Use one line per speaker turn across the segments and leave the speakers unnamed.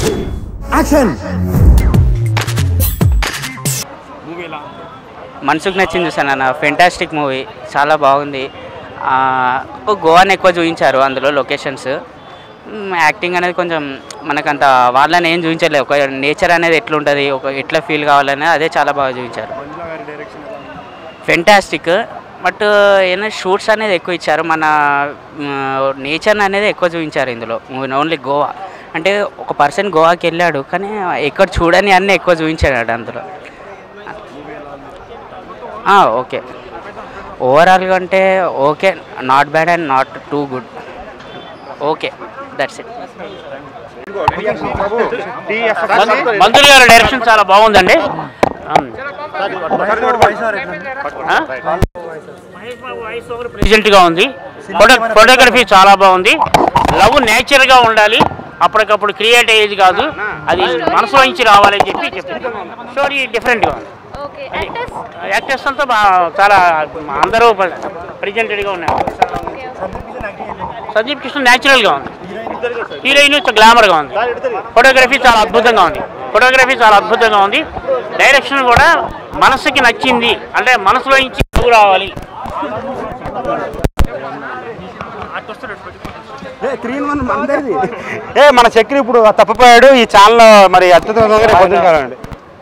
Action
మనసుకు నచ్చింది చూసాను అన్న ఫెంటాస్టిక్ మూవీ చాలా బాగుంది ఆ, ఒక గోవాని ఎక్కువ చూపించారు అందులో లొకేషన్స్ మ్, యాక్టింగ్ అనేది కొంచెం మనకంత వాళ్ళని ఏం చూపించలేదు ఒక నేచర్ అనేది ఎట్లుంటుంది ఒక ఎట్లా ఫీల్ కావాలని అదే చాలా బాగా చూపించారు ఫెంటాస్టిక్ బట్ ఏమైనా షూట్స్ అనేది ఎక్కువ ఇచ్చారు మన నేచర్ అనేది ఎక్కువ చూపించారు ఇందులో ఓన్లీ గోవా అంటే ఒక పర్సన్ గోవాకి వెళ్ళాడు కానీ ఎక్కడ చూడని అన్నీ ఎక్కువ చూపించాడు అందులో ఆ, ఓకే ఓవరాల్గా అంటే okay not bad and not too good okay that's it మంత్రులు గారి డైరెక్షన్ చాలా బాగుందండి ప్రెజెంట్గా ఉంది ఫోటో ఫోటోగ్రఫీ చాలా బాగుంది లవ్ నేచర్గా ఉండాలి అప్పటికప్పుడు క్రియేట్ అయ్యేది కాదు అది మనసులో నుంచి రావాలని చెప్పి చెప్పింది స్టోరీ డిఫరెంట్గా ఉంది
ఓకే యాక్టర్స్
యాక్టర్స్ అంతా బా చాలా అందరూ ప్రెజెంటెడ్గా ఉన్నారు సందీప్ కృష్ణ న్యాచురల్గా ఉంది హీరోయిన్ గ్లామర్గా ఉంది ఫోటోగ్రఫీ చాలా అద్భుతంగా ఉంది ఫోటోగ్రఫీ చాలా అద్భుతంగా ఉంది డైరెక్షన్ కూడా మనసుకి నచ్చింది అంటే మనసులో నుంచి నవ్వు రావాలి
త్రీ ఇన్ వన్ అందరిది
ఏ మన చక్రి ఇప్పుడు తప్పిపోయాడు ఈ ఛానల్ మరి అత్యుత్తమంగా రేపు పొద్దున్న కలవండి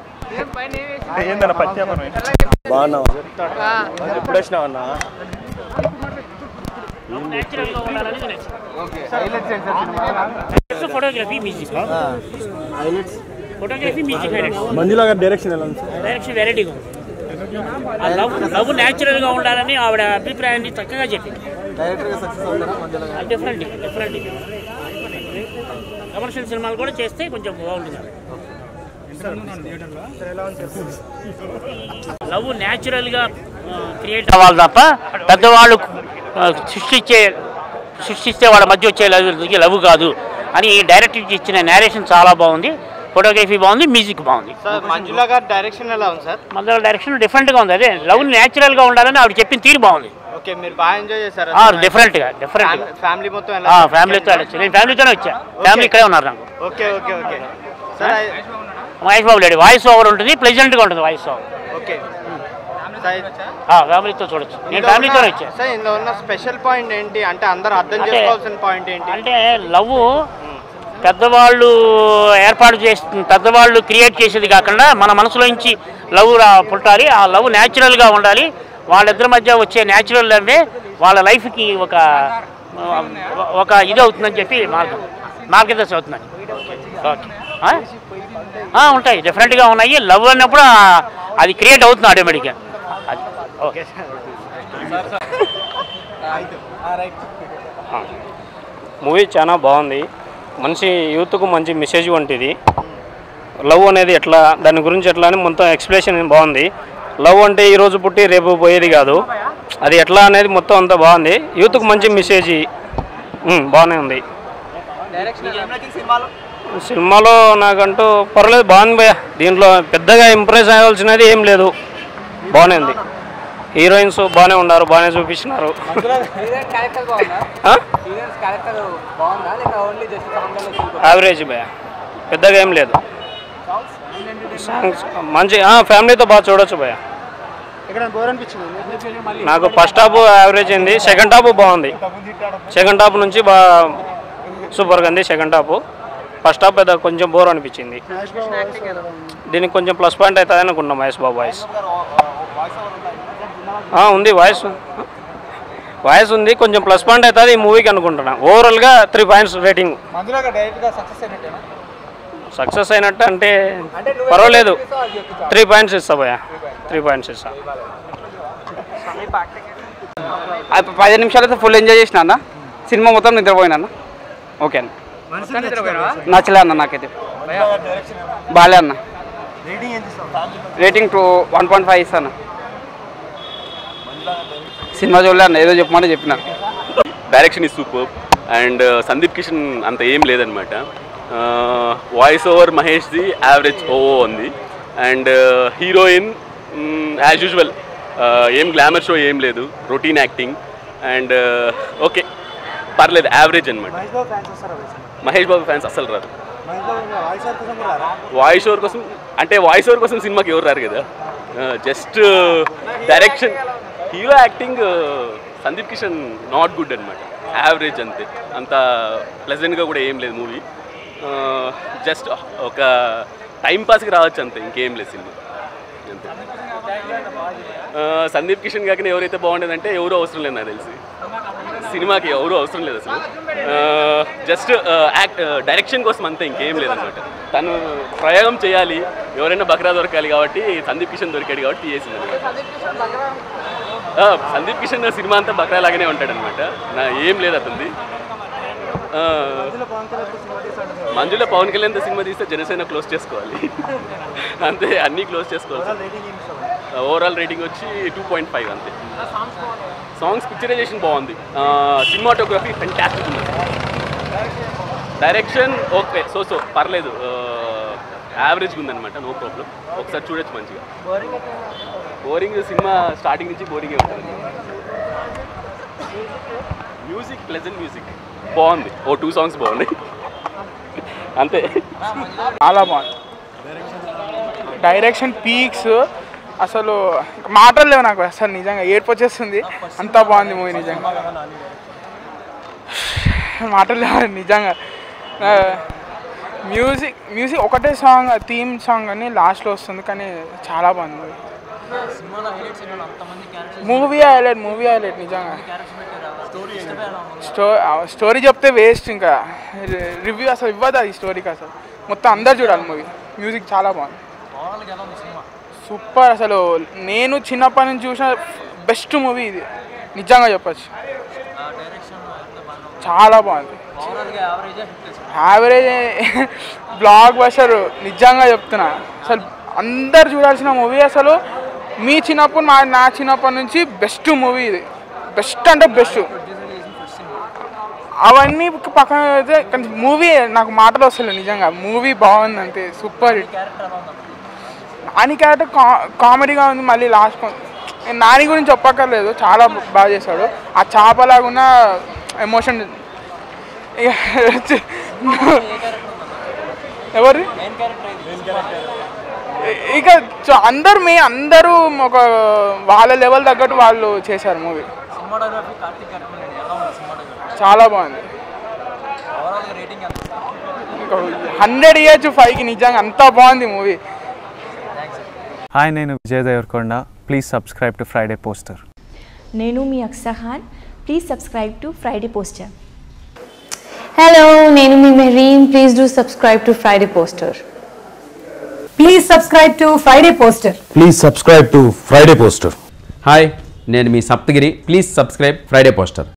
photography music photography music
Manjula గారి డైరెక్షన్ ఎలా ఉంది
డైరెక్షన్ వెరైటీగా ఉంది ఆ లవ్ లవ్ న్యాచురల్గా ఉండాలని ఆవిడ అభిప్రాయాన్ని చక్కగా చెప్పింది డిఫరెంట్ డిఫరెంట్ కమర్షియల్ సినిమాలు కూడా చేస్తే కొంచెం బాగుంటుంది లవ్ న్యాచురల్గా క్రియేట్ అవ్వాలి తప్ప పెద్దవాళ్ళు ఆ, సృష్టించే సృష్టిస్తే వాళ్ళ మధ్య వచ్చే లవ్ లవ్ కాదు అని డైరెక్ట్ ఇచ్చిన నేరేషన్ చాలా బాగుంది ఫోటోగ్రఫీ బాగుంది మ్యూజిక్ బాగుంది
సార్ మంజులా గారి డైరెక్షన్ ఎలా ఉంది సార్
మళ్ళీ డైరెక్షన్ డిఫరెంట్గా ఉంది అదే లవ్ న్యాచురల్గా ఉండాలని ఆవిడ చెప్పిన తీరు బాగుంది
ఓకే మీరు బాగా ఎంజాయ్ చేశారా
డిఫరెంట్గా డిఫరెంట్గా
ఫ్యామిలీ మొత్తం ఎలా
ఫ్యామిలీతో వెళ్ళచ్చు నేను ఫ్యామిలీతోనే వచ్చా ఫ్యామిలీ ఇక్కడే ఉన్నారు నాకు
okay okay okay sir
Mahesh Babu లేడు వాయిస్ ఓవర్ ఉంటుంది ప్లెజెంట్గా ఉంటుంది వాయిస్ ఓవర్
ఓకే సార్
ఫ్యామిలీతో చూడొచ్చు నేను ఫ్యామిలీతోనే వచ్చా
సార్ ఇందులో ఉన్న స్పెషల్ పాయింట్ ఏంటి అంటే అందరూ అర్థం
అంటే-
చేసుకోవాల్సిన పాయింట్ ఏంటి
అంటే లవ్ పెద్దవాళ్ళు ఏర్పాటు చేసి పెద్దవాళ్ళు క్రియేట్ చేసేది కాకుండా మన మనసులో నుంచి లవ్ రా పుట్టాలి ఆ లవ్ న్యాచురల్గా ఉండాలి వాళ్ళిద్దరి మధ్య వచ్చే న్యాచురల్ లవ్వే వాళ్ళ లైఫ్కి ఒక ఒక ఇది అవుతుందని చెప్పి మార్గం మార్గదర్శనం అవుతుందని ఓకే ఆ? ఆ, ఉంటాయి డిఫరెంట్గా ఉన్నాయి లవ్ అన్నప్పుడు ఆ- అది క్రియేట్ అవుతుంది ఆటోమేటిక్గా అది ఓకే
మూవీ చాలా బాగుంది మంచి యూత్కు మంచి మెసేజ్ వంటిది లవ్ అనేది ఎట్లా దాని గురించి ఎట్లా అని మొత్తం ఎక్స్ప్లెనేషన్ బాగుంది లవ్ అంటే ఈ రోజు పుట్టి రేపు పోయేది కాదు అది ఎట్లా అనేది మొత్తం అంతా బాగుంది యూత్కు మంచి మెసేజ్ ఉమ్, బాగానే ఉంది సినిమాలో నాకంటూ పర్లేదు బాగుంది భయ్య దీంట్లో పెద్దగా ఇంప్రెస్ అవ్వాల్సినది ఏం లేదు బాగానే ఉంది హీరోయిన్స్ బాగానే ఉన్నారు బాగానే చూపించినారు ఆ? యావరేజ్ భయ పెద్దగా ఏం లేదు సాంగ్స్ మంచి ఆ, ఫ్యామిలీతో బాగా చూడొచ్చు భయ నాకు ఫస్ట్ హాఫ్ యావరేజ్ అయింది సెకండ్ హాఫ్ బాగుంది సెకండ్ హాఫ్ నుంచి బాగా సూపర్గా ఉంది సెకండ్ హాఫ్ ఫస్ట్ హాఫ్ పెద్ద కొంచెం బోర్ అనిపించింది దీనికి కొంచెం ప్లస్ పాయింట్ అవుతుంది అనుకున్నాం మహేష్ బాబు వాయిస్ ఆ, ఉంది వాయిస్ వాయిస్ ఉంది కొంచెం ప్లస్ పాయింట్ అవుతుంది ఈ మూవీకి అనుకుంటున్నా ఓవరాల్గా త్రీ పాయింట్స్ రేటింగ్ సక్సెస్ అయినట్టు అంటే పర్వాలేదు త్రీ పాయింట్స్ ఇస్తా భయ త్రీ పాయింట్స్ ఇస్తా
పది నిమిషాలైతే ఫుల్ ఎంజాయ్ చేసిన అన్న సినిమా మొత్తం నిద్రపోయినా అన్న ఓకే అన్న నచ్చలే అన్న నాకైతే బాలే అన్న rating two one point five ఇస్తాను సినిమా చూడలే అన్న ఏదో చెప్పమని చెప్పిన
direction is super and Sandeep Kishan అంత ఏం లేదనమాట వాయిస్ ఓవర్ మహేష్ది యావరేజ్ ఓవో ఉంది అండ్ హీరోయిన్ యాజ్ యూజువల్ ఏం గ్లామర్ షో ఏం లేదు రొటీన్ యాక్టింగ్ అండ్ ఓకే పర్లేదు యావరేజ్ అనమాట మహేష్ బాబు ఫ్యాన్స్ అస్సలు రాదు వాయిస్ ఓవర్ కోసం అంటే వాయిస్ ఓవర్ కోసం సినిమాకి ఎవరు రారు కదా just direction hero acting Sandeep Kishan not good అనమాట యావరేజ్ అంతే అంత ప్లెజెంట్గా కూడా ఏం లేదు మూవీ జస్ట్ ఒక టైం పాస్కి రావచ్చు అంతే ఇంకేం లేదు సినిమా అంతే ఆ, సందీప్ కిషన్ కాకనే ఎవరైతే బాగుండేదంటే ఎవరు అవసరం లేదు నాకు తెలిసి సినిమాకి ఎవరు అవసరం లేదు అసలు జస్ట్ యాక్ట్ డైరెక్షన్ కోసం అంతే ఇంకేం లేదనమాట తను ప్రయోగం చేయాలి ఎవరైనా బక్రా దొరకాలి కాబట్టి సందీప్ కిషన్ దొరికాడు కాబట్టి చేసింది అనమాట సందీప్ కిషన్ సినిమా అంతా బక్రా లాగానే ఉంటాడు అనమాట నా ఏం లేదు అతనిది ఆ, మంజులో పవన్ కళ్యాణ్ సినిమా తీస్తే జనసేన క్లోజ్ చేసుకోవాలి అంతే అన్నీ క్లోజ్ చేసుకోవాలి ఓవరాల్ రేటింగ్ వచ్చి టూ పాయింట్ ఫైవ్ అంతే సాంగ్స్ పిక్చరైజేషన్ బాగుంది సినిమాటోగ్రఫీ ఫెంటాస్టిక్ ఉంది డైరెక్షన్ ఓకే సో సో పర్లేదు యావరేజ్గా ఉందన్నమాట నో ప్రాబ్లం ఒకసారి చూడొచ్చు మంచిగా బోరింగ్ సినిమా స్టార్టింగ్ నుంచి బోరింగే ఉంటుంది మ్యూజిక్ ప్లెజెంట్ మ్యూజిక్ బాగుంది ఓ టూ సాంగ్స్ బాగున్నాయి అంతే
చాలా బాగుంది డైరెక్షన్ పీక్స్ అసలు మాటలు లేవు నాకు అసలు నిజంగా ఏడుపు వచ్చేస్తుంది అంత బాగుంది మూవీ నిజంగా మాటలు లేవు నిజంగా మ్యూజిక్ మ్యూజిక్ ఒకటే సాంగ్ థీమ్ సాంగ్ అని లాస్ట్లో వస్తుంది కానీ చాలా బాగుంది movie movie highlight movie highlight నిజంగా స్టో స్టోరీ చెప్తే వేస్ట్ ఇంకా రివ్యూ అసలు ఇవ్వదు అది స్టోరీకి అసలు మొత్తం అందరు చూడాలి మూవీ మ్యూజిక్ చాలా బాగుంది సూపర్ అసలు నేను చిన్నప్పటి నుంచి చూసిన బెస్ట్ మూవీ ఇది నిజంగా చెప్పచ్చు చాలా బాగుంది యావరేజ్ బ్లాక్ బస్టర్ నిజంగా చెప్తున్నా అసలు అందరు చూడాల్సిన మూవీ అసలు మీ చిన్నప్పుడు మా నా చిన్నప్పటి నుంచి బెస్ట్ మూవీ ఇది బెస్ట్ అంటే బెస్ట్ అవన్నీ పక్కన పెడితే కానీ మూవీ నాకు మాటలు వస్తలేదు నిజంగా మూవీ బాగుంది అంతే సూపర్ హిట్ నాని క్యారెక్టర్ కా కామెడీగా ఉంది మళ్ళీ లాస్ట్ నాని గురించి చెప్పక్కర్లేదు చాలా బాగా చేశాడు ఆ చేపలాగా ఉన్న ఎమోషన్ ఎవరు ఇక చ- అందరు మీ అందరూ ఒక వాళ్ళ లెవెల్ తగ్గట్టు వాళ్ళు చేశారు మూవీ చాలా బాగుంది హండ్రెడ్ ఇయర్స్ ఫైవ్కి నిజంగా అంత బాగుంది మూవీ
హాయ్ నేను Vijay Devarakonda please subscribe to Friday poster
నేను మీ Aksa Khan please subscribe to Friday poster
hello నేను మీ Mehreen please do subscribe to Friday poster
please subscribe to Friday poster
please subscribe to Friday poster
hi నేను మీ Saptagiri please subscribe Friday poster